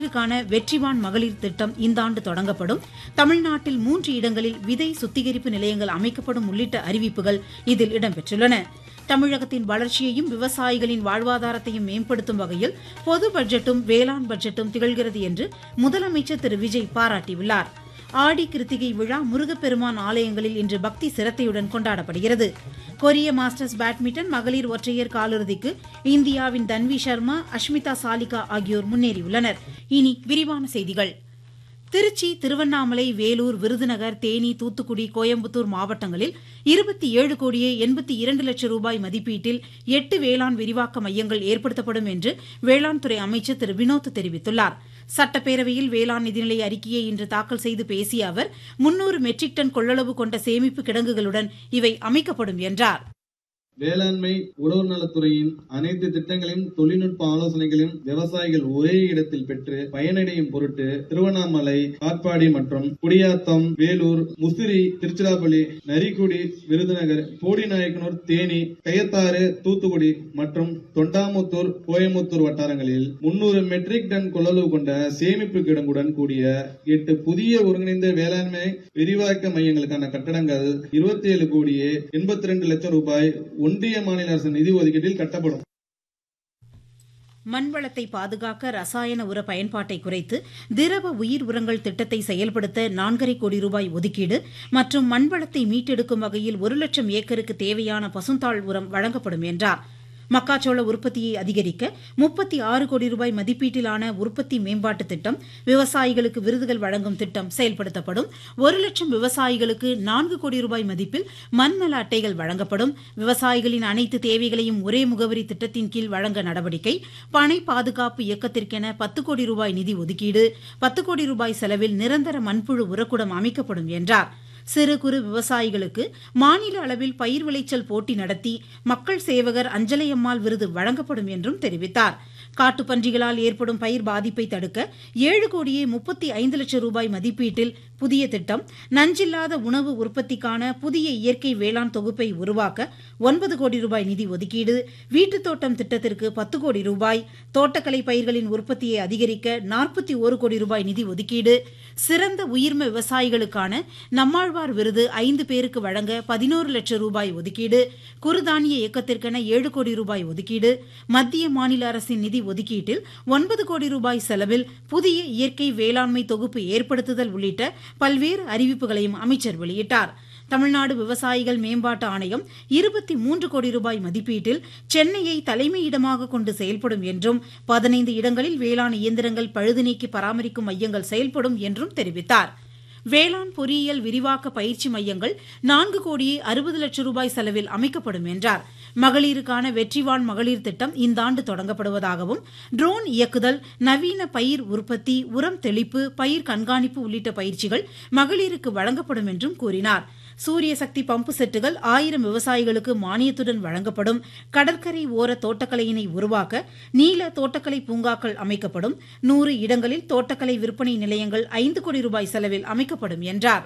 க்கான வெற்றிவான் மகளிர் திட்டம் இந்த ஆண்டு தொடங்கப்படும் தமிழ்நாட்டில் மூன்று இடங்களில் விதை சுத்திகரிப்பு நிலையங்கள் அமைக்கப்படும் உள்ளிட்ட அறிவிப்புகள் இதில் இடம்பெற்றுள்ளன தமிழகத்தின் வளர்ச்சியையும் விவசாயிகளின் வாழ்வாதாரத்தையும் மேம்படுத்தும் வகையில் பொது பட்ஜெட்டும் வேளாண் பட்ஜெட்டும் திகழ்கிறது என்று முதலமைச்சர் திரு விஜய் பாராட்டியுள்ளார் ஆடி கிருத்திகை விழா முருகப்பெருமான் ஆலயங்களில் இன்று பக்தி சிரத்தையுடன் கொண்டாடப்படுகிறது கொரிய மாஸ்டர்ஸ் பேட்மிண்டன் மகளிர் ஒற்றையர் காலிறுதிக்கு இந்தியாவின் தன்வி சர்மா அஷ்மிதா சாலிகா ஆகியோர் முன்னேறியுள்ளனர் இனி விரிவான செய்திகள் திருச்சி திருவண்ணாமலை வேலூர் விருதுநகர் தேனி தூத்துக்குடி கோயம்புத்தூர் மாவட்டங்களில் இருபத்தி ஏழு கோடியே எண்பத்தி இரண்டு லட்சம் ரூபாய் மதிப்பீட்டில் எட்டு வேளாண் விரிவாக்க மையங்கள் ஏற்படுத்தப்படும் என்று வேளாண் துறை அமைச்சர் திரு வினோத் தெரிவித்துள்ளார் சட்டப்பேரவையில் வேளாண் நிதிநிலை அறிக்கையை இன்று தாக்கல் செய்து பேசிய அவர் முன்னூறு மெட்ரிக் டன் கொள்ளளவு கொண்ட சேமிப்பு கிடங்குகளுடன் இவை அமைக்கப்படும் என்றார் வேளாண்மை உழவர் நலத்துறையின் அனைத்து திட்டங்களையும் தொழில்நுட்ப ஆலோசனைகளையும் விவசாயிகள் ஒரே இடத்தில் பெற்று பயனடையும் பொருட்டு திருவண்ணாமலை காட்பாடி மற்றும் குடியாத்தம் வேலூர் முசிறி திருச்சிராப்பள்ளி நரிக்குடி விருதுநகர் போடிநாயக்கனூர் தேனி கயத்தாறு தூத்துக்குடி மற்றும் தொண்டாமுத்தூர் கோயமுத்தூர் வட்டாரங்களில் முன்னூறு மெட்ரிக் டன் கொள்ளளவு கொண்ட சேமிப்பு கிடங்குடன் கூடிய எட்டு புதிய ஒருங்கிணைந்த வேளாண்மை விரிவாக்க மையங்களுக்கான கட்டடங்கள் இருபத்தி ஏழு கோடியே எண்பத்தி ரெண்டு லட்சம் ரூபாய் ஒன்றிய மாநில அரசு நிதி ஒதுக்கீட்டில் கட்டப்படும் மண்வளத்தை பாதுகாக்க ரசாயன உர பயன்பாட்டை குறைத்து திரவ உயிர் உரங்கள் திட்டத்தை செயல்படுத்த நான்கரை கோடி ரூபாய் ஒதுக்கீடு மற்றும் மண்வளத்தை மீட்டெடுக்கும் வகையில் ஒரு லட்சம் ஏக்கருக்கு தேவையான பசுந்தாள் உரம் வழங்கப்படும் என்றார் மக்காச்சோள உற்பத்தியை அதிகரிக்க முப்பத்தி ஆறு கோடி ரூபாய் மதிப்பீட்டிலான உற்பத்தி மேம்பாட்டு திட்டம் விவசாயிகளுக்கு விருதுகள் வழங்கும் திட்டம் செயல்படுத்தப்படும் ஒரு லட்சம் விவசாயிகளுக்கு நான்கு கோடி ரூபாய் மதிப்பில் மண்நல அட்டைகள் வழங்கப்படும் விவசாயிகளின் அனைத்து தேவைகளையும் ஒரே முகவரி திட்டத்தின் கீழ் வழங்க நடவடிக்கை பனை பாதுகாப்பு இயக்கத்திற்கென பத்து கோடி ரூபாய் நிதி ஒதுக்கீடு பத்து கோடி ரூபாய் செலவில் நிரந்தர மண்புழு உரக்குடம் அமைக்கப்படும் என்றார் சிறு குறு விவசாயிகளுக்கு மாநில அளவில் பயிர் விளைச்சல் போட்டி நடத்தி மக்கள் சேவகர் அஞ்சலையம்மாள் விருது வழங்கப்படும் என்றும் தெரிவித்தார் காட்டுப்பன்றிகளால் ஏற்படும் பயிர் பாதிப்பை தடுக்க ஏழு கோடியே முப்பத்தி ஐந்து லட்சம் ரூபாய் மதிப்பீட்டில் புதிய திட்டம் நஞ்சில்லாத உணவு உற்பத்திக்கான புதிய இயற்கை வேளாண் தொகுப்பை உருவாக்க ஒன்பது கோடி ரூபாய் நிதி ஒதுக்கீடு வீட்டுத் தோட்டம் திட்டத்திற்கு பத்து கோடி ரூபாய் தோட்டக்கலை பயிர்களின் உற்பத்தியை அதிகரிக்க நாற்பத்தி ஒரு கோடி ரூபாய் நிதி ஒதுக்கீடு சிறந்த உயிர்ம விவசாயிகளுக்கான நம்மாழ்வார் விருது ஐந்து பேருக்கு வழங்க பதினோரு லட்சம் ரூபாய் ஒதுக்கீடு குறுதானிய இயக்கத்திற்கென ஏழு கோடி ரூபாய் ஒதுக்கீடு மத்திய மாநில அரசின் நிதி ஒதுக்கீட்டில் ஒன்பது கோடி ரூபாய் செலவில் புதிய இயற்கை வேளாண்மை தொகுப்பு ஏற்படுத்துதல் உள்ளிட்ட பல்வேறு அறிவிப்புகளையும் அமைச்சர் வெளியிட்டார் தமிழ்நாடு விவசாயிகள் மேம்பாட்டு ஆணையம் இருபத்தி மூன்று கோடி ரூபாய் மதிப்பீட்டில் சென்னையை தலைமையிடமாக கொண்டு செயல்படும் என்றும் பதினைந்து இடங்களில் வேளாண் இயந்திரங்கள் பழுது நீக்கி பராமரிக்கும் மையங்கள் செயல்படும் என்றும் தெரிவித்தார் வேளாண் பொறியியல் விரிவாக்க பயிற்சி மையங்கள் நான்கு கோடியே அறுபது லட்சம் ரூபாய் செலவில் அமைக்கப்படும் என்றார் மகளிருக்கான வெற்றிவான் மகளிர் திட்டம் இந்த ஆண்டு தொடங்கப்படுவதாகவும் ட்ரோன் இயக்குதல் நவீன பயிர் உற்பத்தி உரம் தெளிப்பு பயிர் கண்காணிப்பு உள்ளிட்ட பயிற்சிகள் மகளிருக்கு வழங்கப்படும் என்றும் கூறினார் சூரிய சக்தி பம்பு செட்டுகள் ஆயிரம் விவசாயிகளுக்கு மானியத்துடன் வழங்கப்படும் கடற்கரை ஓர தோட்டக்கலையினை உருவாக்க நீல தோட்டக்கலை பூங்காக்கள் அமைக்கப்படும் நூறு இடங்களில் தோட்டக்கலை விற்பனை நிலையங்கள் ஐந்து கோடி ரூபாய் செலவில் அமைக்கப்படும் என்றார்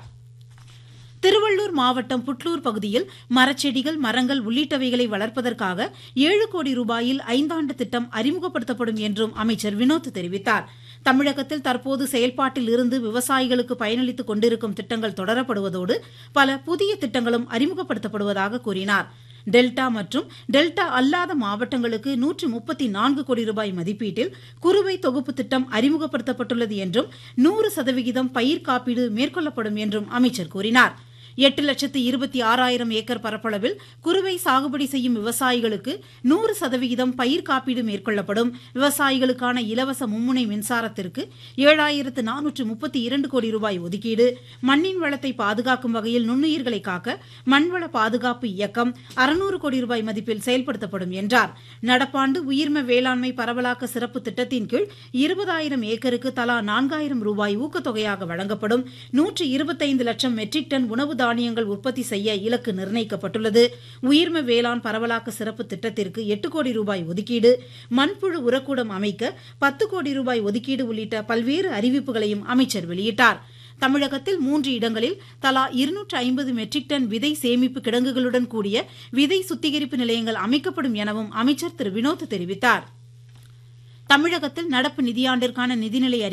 திருவள்ளூர் மாவட்டம் புட்லூர் பகுதியில் மரச்செடிகள் மரங்கள் உள்ளிட்டவைகளை வளர்ப்பதற்காக ஏழு கோடி ரூபாயில் ஐந்தாண்டு திட்டம் அறிமுகப்படுத்தப்படும் என்றும் அமைச்சர் வினோத் தெரிவித்தார் தமிழகத்தில் தற்போது செயல்பாட்டில் இருந்து விவசாயிகளுக்கு பயனளித்துக் கொண்டிருக்கும் திட்டங்கள் தொடரப்படுவதோடு பல புதிய திட்டங்களும் அறிமுகப்படுத்தப்படுவதாக கூறினார் டெல்டா மற்றும் டெல்டா அல்லாத மாவட்டங்களுக்கு நூற்று முப்பத்தி நான்கு கோடி ரூபாய் மதிப்பீட்டில் குறுவை தொகுப்பு திட்டம் அறிமுகப்படுத்தப்பட்டுள்ளது என்றும் நூறு சதவிகிதம் பயிர் காப்பீடு மேற்கொள்ளப்படும் என்றும் அமைச்சர் கூறினார் எட்டு லட்சத்து இருபத்தி ஆறாயிரம் ஏக்கர் பரப்பளவில் குறுவை சாகுபடி செய்யும் விவசாயிகளுக்கு நூறு சதவிகிதம் பயிர் காப்பீடு மேற்கொள்ளப்படும் விவசாயிகளுக்கான இலவச மும்முனை மின்சாரத்திற்கு ஏழாயிரத்து நானூற்று முப்பத்தி இரண்டு கோடி ரூபாய் ஒதுக்கீடு மண்ணின் வளத்தை பாதுகாக்கும் வகையில் நுண்ணுயிர்களை காக்க மண்வள பாதுகாப்பு இயக்கம் அறுநூறு கோடி ரூபாய் மதிப்பில் செயல்படுத்தப்படும் என்றார் நடப்பாண்டு உயிர்ம வேளாண்மை பரவலாக்க சிறப்பு திட்டத்தின் கீழ் இருபதாயிரம் ஏக்கருக்கு தலா நான்காயிரம் ரூபாய் ஊக்கத்தொகையாக வழங்கப்படும் நூற்று இருபத்தைந்து லட்சம் மெட்ரிக் டன் உணவு தானியங்கள் உற்பத்தி செய்ய இலக்கு நிர்ணயிக்கப்பட்டுள்ளது உயிர்ம வேளாண் பரவலாக்க சிறப்பு திட்டத்திற்கு எட்டு கோடி ரூபாய் ஒதுக்கீடு மண்புழு உரக்கூடம் அமைக்க பத்து கோடி ரூபாய் ஒதுக்கீடு உள்ளிட்ட பல்வேறு அறிவிப்புகளையும் அமைச்சர் வெளியிட்டார் தமிழகத்தில் மூன்று இடங்களில் தலா இருநூற்று ஐம்பது மெட்ரிக் டன் விதை சேமிப்பு கிடங்குகளுடன் கூடிய விதை சுத்திகரிப்பு நிலையங்கள் அமைக்கப்படும் எனவும் அமைச்சர் திரு வினோத் தெரிவித்தார் தமிழகத்தில் நடப்பு நிதியாண்டிற்கான நிதிநிலை